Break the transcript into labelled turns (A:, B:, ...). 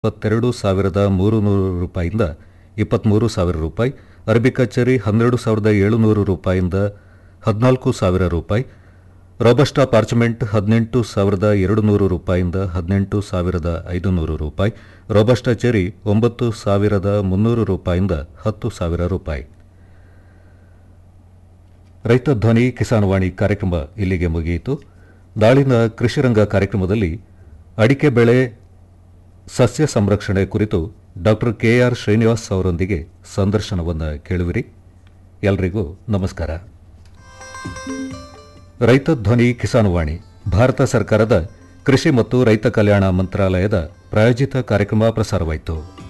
A: ಇಪ್ಪತ್ತೆರಡು ಸಾವಿರದ ಮೂರು ನೂರು ರೂಪಾಯಿಂದ ಇಪ್ಪತ್ತ್ಮೂರು ಸಾವಿರ ರೂಪಾಯಿ ಅರಬಿಕಾ ಚೆರಿ ಹನ್ನೆರಡು ಸಾವಿರದ ಏಳುನೂರು ರೂಪಾಯಿಂದ ಹದಿನಾಲ್ಕು ಸಾವಿರ ರೂಪಾಯಿ ರೋಬಸ್ಟಾ ಪಾರ್ಚಮೆಂಟ್ ಹದಿನೆಂಟು ಸಾವಿರದ ಎರಡು ನೂರು ರೂಪಾಯಿಂದ ಹದಿನೆಂಟು ಸಾವಿರದ ಐದುನೂರು ರೂಪಾಯಿ ರೋಬಸ್ಟಾ ಚೆರಿ ಒಂಬತ್ತು ಸಾವಿರದ ಮುನ್ನೂರು ರೂಪಾಯಿಂದ ಹತ್ತು ಸಾವಿರ ರೂಪಾಯಿ ರೈತ ಧ್ವನಿ ಕಿಸಾನ್ ವಾಣಿ ಕಾರ್ಯಕ್ರಮ ಇಲ್ಲಿಗೆ ಮುಗಿಯಿತು ನಾಳಿನ ಕೃಷಿರಂಗ ಕಾರ್ಯಕ್ರಮದಲ್ಲಿ ಅಡಿಕೆ ಬೆಳೆ ಸಸ್ಯ ಸಂರಕ್ಷಣೆ ಕುರಿತು ಡಾಕ್ಟರ್ ಕೆಆರ್ ಶ್ರೀನಿವಾಸ್ ಅವರೊಂದಿಗೆ ಸಂದರ್ಶನವನ್ನು ಕೇಳುವಿರಿ ಎಲ್ರಿಗೂ ನಮಸ್ಕಾರ ರೈತ ಧ್ವನಿ ಕಿಸಾನ್ ವಾಣಿ ಭಾರತ ಸರ್ಕಾರದ ಕೃಷಿ ಮತ್ತು ರೈತ ಕಲ್ಯಾಣ ಮಂತ್ರಾಲಯದ ಪ್ರಾಯೋಜಿತ ಕಾರ್ಯಕ್ರಮ ಪ್ರಸಾರವಾಯಿತು